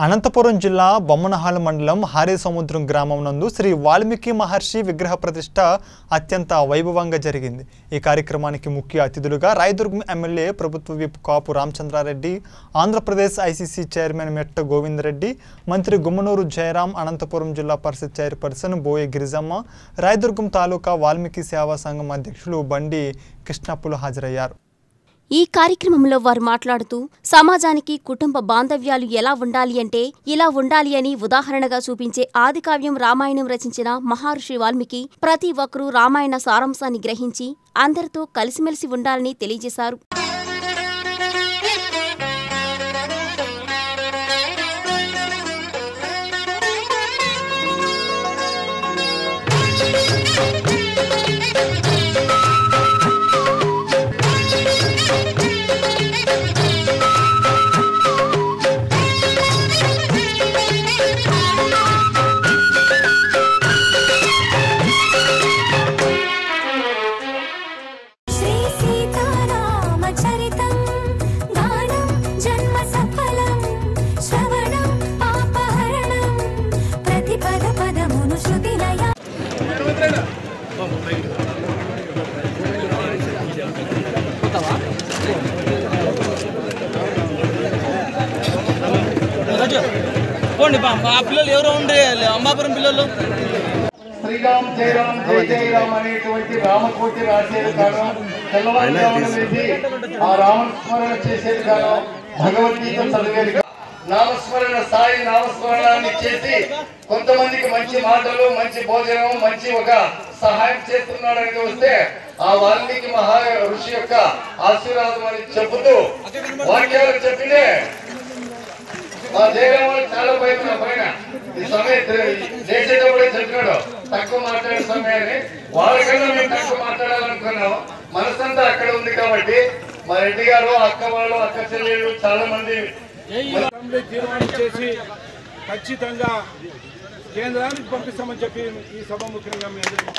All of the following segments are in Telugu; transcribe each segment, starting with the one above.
అనంతపురం జిల్లా బొమ్మనహాల్ మండలం హారీ సముద్రం గ్రామం నందు శ్రీ వాల్మీకి మహర్షి విగ్రహ ప్రతిష్ట అత్యంత వైభవంగా జరిగింది ఈ కార్యక్రమానికి ముఖ్య అతిథులుగా రాయదుర్గం ఎమ్మెల్యే ప్రభుత్వ whip Kapu Ramachandra Reddy Andhra Pradesh ICC chairman Metta Govinda Reddy మంత్రి గుమ్మనూరు జయరాం అనంతపురం జిల్లా పరిషత్ చైర్పర్సన్ బోయే గిరిజమ్మ రాయదుర్గం తాలూకా వాల్మీకి సేవా సంఘం అధ్యక్షులు బండి కృష్ణప్పులు హాజరయ్యారు ఈ కార్యక్రమంలో వారు మాట్లాడుతూ సమాజానికి కుటుంబ బాంధవ్యాలు ఎలా ఉండాలి అంటే ఇలా ఉండాలి అని ఉదాహరణగా చూపించే ఆదికావ్యం రామాయణం రచించిన మహర్షి వాల్మీకి ప్రతి ఒక్కరూ రామాయణ సారాంశాన్ని గ్రహించి అందరితో కలిసిమెలిసి ఉండాలని తెలియజేశారు శ్రీ సీతారామచరితం గానం జన్మ సఫలం శ్రవణం పాపహరణం ప్రతి పద పదమును శృతిలయ పోండి బా మా పిల్లలు ఎవరో ఉండే అంబాపురం పిల్లలు శ్రీరామ్ జయరామ్ జయ జయరామ్ అనేటువంటి రామకోటి రాసేది కారణం తెల్లవారుజామున లేచి ఆ రామస్మరణ చేసేది కారణం భగవద్గీత చదివేది కారణం. నామస్మరణ సాయి నామస్మరణాన్ని చేసి కొంతమందికి మంచి మాటలు మంచి భోజనం మంచి ఒక సహాయం చేస్తున్నాడని వస్తే ఆ వాల్మీకి మహా ఋషి యొక్క ఆశీర్వాదం అని చెబుతూ వాక్యాలు చెప్పితే మా జయరాం వాళ్ళు చాలా భయం నా పైన ఈ సమయం చేసేటప్పుడే చెప్పినాడు తక్కువ మాట్లాడే సమయాన్ని వాళ్ళకన్నా మేము తక్కువ మాట్లాడాలనుకున్నాం మనసంతా అక్కడ ఉంది కాబట్టి మా రెడ్డి గారు అక్క వాళ్ళు అక్క చెల్లెళ్ళు చాలా మంది అసెంబ్లీ తీర్మానం చేసి ఖచ్చితంగా కేంద్రానికి పంపిస్తామని చెప్పి ఈ సభ ముఖ్యంగా మీ అందరికీ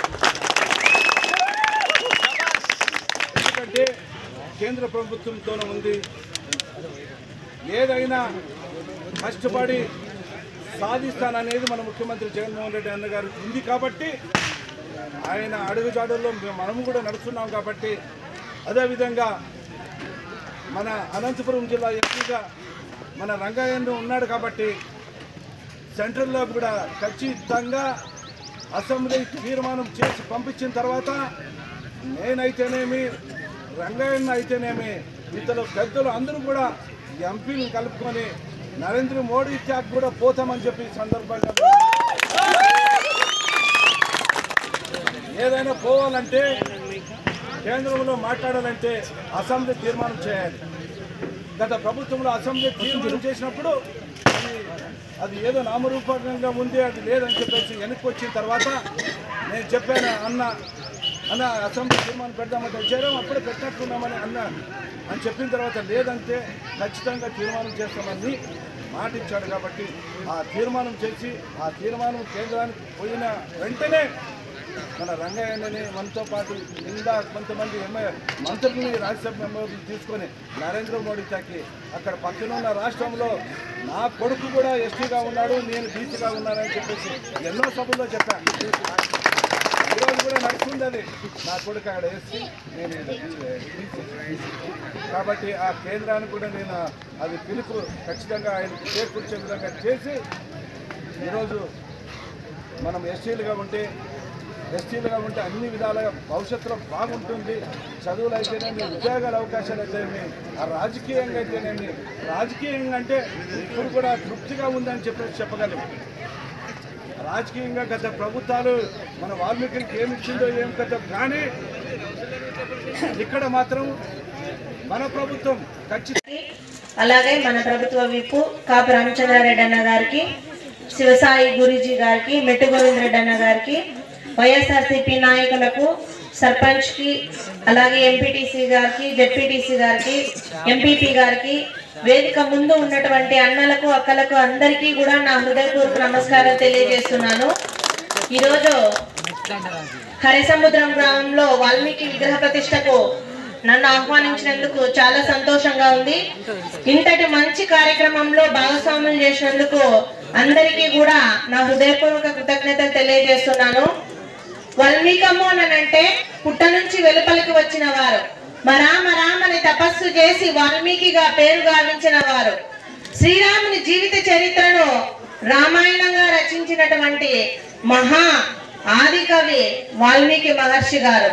ఎందుకంటే కేంద్ర ప్రభుత్వంతోనే ఉంది ఏదైనా కష్టపడి సాధిస్తాననేది మన ముఖ్యమంత్రి జగన్మోహన్ రెడ్డి అన్న గారు ఉంది కాబట్టి ఆయన అడుగుజాడుల్లో మేము- మనము కూడా నడుస్తున్నాం కాబట్టి అదేవిధంగా మన అనంతపురం జిల్లా ఎంపీగా మన రంగయ్యను ఉన్నాడు కాబట్టి సెంట్రల్లో కూడా ఖచ్చితంగా అసెంబ్లీ తీర్మానం చేసి పంపించిన తర్వాత నేనైతేనేమి రంగయ్యన్న అయితేనేమి ఇతరు పెద్దలు అందరూ కూడా ఎంపీలను కలుపుకొని నరేంద్ర మోడీ ట్యాక్ కూడా పోతామని చెప్పి ఈ సందర్భంగా ఏదైనా పోవాలంటే కేంద్రంలో మాట్లాడాలంటే అసెంబ్లీ తీర్మానం చేయాలి గత ప్రభుత్వంలో అసెంబ్లీ తీర్మానం చేసినప్పుడు అది అది ఏదో నామరూపకంగా ఉంది అది లేదని చెప్పేసి వెనక్కి వచ్చిన తర్వాత నేను చెప్పాను అన్న అన్న అసెంబ్లీ తీర్మానం పెడదామంటే వచ్చారు అప్పుడే పెట్టినట్టున్నామని అన్న అని చెప్పిన తర్వాత లేదంటే ఖచ్చితంగా తీర్మానం చేస్తామని మాట ఇచ్చాడు కాబట్టి ఆ తీర్మానం చేసి ఆ తీర్మానం కేంద్రానికి పోయిన వెంటనే మన రంగయ్యని మనతో పాటు ఇంకా కొంతమంది ఎంఏ మంత్రుల్ని రాజ్యసభ మెంబర్లు తీసుకొని నరేంద్ర మోడీ తాకి అక్కడ పక్కనున్న రాష్ట్రంలో నా కొడుకు కూడా ఎస్టీగా ఉన్నాడు నేను బీసీగా ఉన్నానని చెప్పేసి ఎన్నో సభల్లో చెప్పాను ఈరోజు కూడా నడుస్తుంది అది నా కొడుకు అక్కడ ఎస్సీ నేను బీసీ కాబట్టి ఆ కేంద్రానికి కూడా నేను అది పిలుపు ఖచ్చితంగా ఆయనకు చేకూర్చే విధంగా చేసి ఈరోజు మనం ఎస్టీలుగా ఉంటే ఎస్టీలుగా ఉంటే అన్ని విధాలుగా భవిష్యత్తులో బాగుంటుంది చదువులు అయితేనేమి ఉద్యోగాల అవకాశాలు అయితేనేమి ఆ రాజకీయంగా అయితేనేమి రాజకీయంగా అంటే ఇప్పుడు కూడా తృప్తిగా ఉందని చెప్పేసి చెప్పగలం రాజకీయంగా గత ప్రభుత్వాలు మన వాల్మీకి ఏమి ఇచ్చిందో ఏం కథ కానీ ఇక్కడ మాత్రం మన ప్రభుత్వం ఖచ్చితంగా అలాగే మన ప్రభుత్వ విప్పు కాపు రామచంద్రారెడ్డి అన్న గారికి శివసాయి గురూజీ గారికి మెట్టు గోవిందరెడ్డి అన్న గారికి వైఎస్ఆర్సీపీ నాయకులకు సర్పంచ్కి అలాగే ఎంపీటీసీ గారికి జెడ్పీటీసీ గారికి ఎంపీపీ గారికి వేదిక ముందు ఉన్నటువంటి అన్నలకు అక్కలకు అందరికీ కూడా నా హృదయపూర్వక నమస్కారం తెలియజేస్తున్నాను ఈరోజు హరిసముద్రం గ్రామంలో వాల్మీకి విగ్రహ ప్రతిష్టకు నన్ను ఆహ్వానించినందుకు చాలా సంతోషంగా ఉంది ఇంతటి మంచి కార్యక్రమంలో భాగస్వామ్యం చేసినందుకు అందరికీ కూడా నా హృదయపూర్వక కృతజ్ఞతలు తెలియజేస్తున్నాను వల్మీకము అంటే పుట్ట నుంచి వెలుపలికి వచ్చిన వారు మరామ రామని తపస్సు చేసి వాల్మీకిగా పేరు గావించిన వారు శ్రీరాముని జీవిత చరిత్రను రామాయణంగా రచించినటువంటి మహా ఆది కవి వాల్మీకి మహర్షి గారు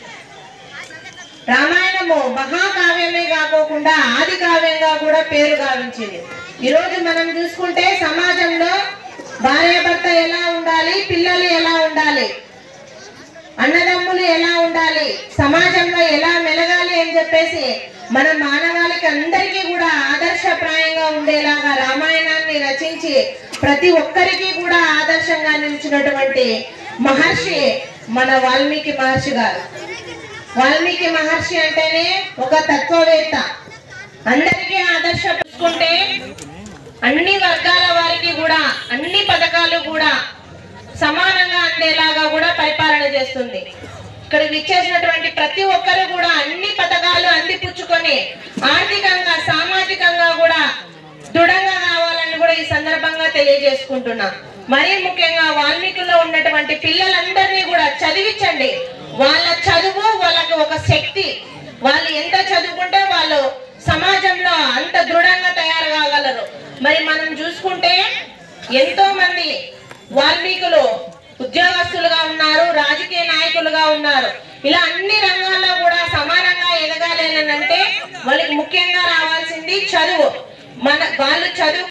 రామాయణము మహాకావ్యమే కాకోకుండా ఆది కావ్యంగా కూడా పేరు గావించింది ఈరోజు మనం చూసుకుంటే సమాజంలో భార్యాభర్త ఎలా ఉండాలి పిల్లలు ఎలా ఉండాలి అన్నదమ్ములు ఎలా ఉండాలి సమాజంలో ఎలా మెలగాలి అని చెప్పేసి మన మానవాళికి అందరికీ కూడా ఆదర్శప్రాయంగా ఉండేలాగా రామాయణాన్ని రచించి ప్రతి ఒక్కరికి కూడా ఆదర్శంగా నిలిచినటువంటి మహర్షి మన వాల్మీకి మహర్షి గారు వాల్మీకి మహర్షి అంటేనే ఒక తత్వవేత్త అందరికీ ఆదర్శ చూసుకుంటే అన్ని వర్గాల వారికి కూడా అన్ని పథకాలు కూడా సమానంగా అందేలాగా కూడా పరిపాలన చేస్తుంది ఇక్కడ విచ్చేసినటువంటి ప్రతి ఒక్కరు కూడా అన్ని పథకాలు అందిపుచ్చుకొని ఆర్థికంగా సామాజికంగా కూడా దృఢంగా కావాలని కూడా ఈ సందర్భంగా తెలియజేసుకుంటున్నా మరీ ముఖ్యంగా వాల్మీకుల్లో ఉన్నటువంటి పిల్లలందరినీ కూడా చదివించండి వాళ్ళ చదువు వాళ్ళకి ఒక శక్తి వాళ్ళు ఎంత చదువుకుంటే వాళ్ళు సమాజంలో అంత దృఢంగా తయారు కాగలరు మరి మనం చూసుకుంటే ఎంతో మంది వాల్మీకులు ఉద్యోగస్తులుగా ఉన్నారు రాజకీయ నాయకులుగా ఉన్నారు ఇలా అన్ని రంగాల్లో కూడా సమానంగా ఎదగాలి అని అంటే వాళ్ళకి ముఖ్యంగా రావాల్సింది చదువు మన వాళ్ళు చదువు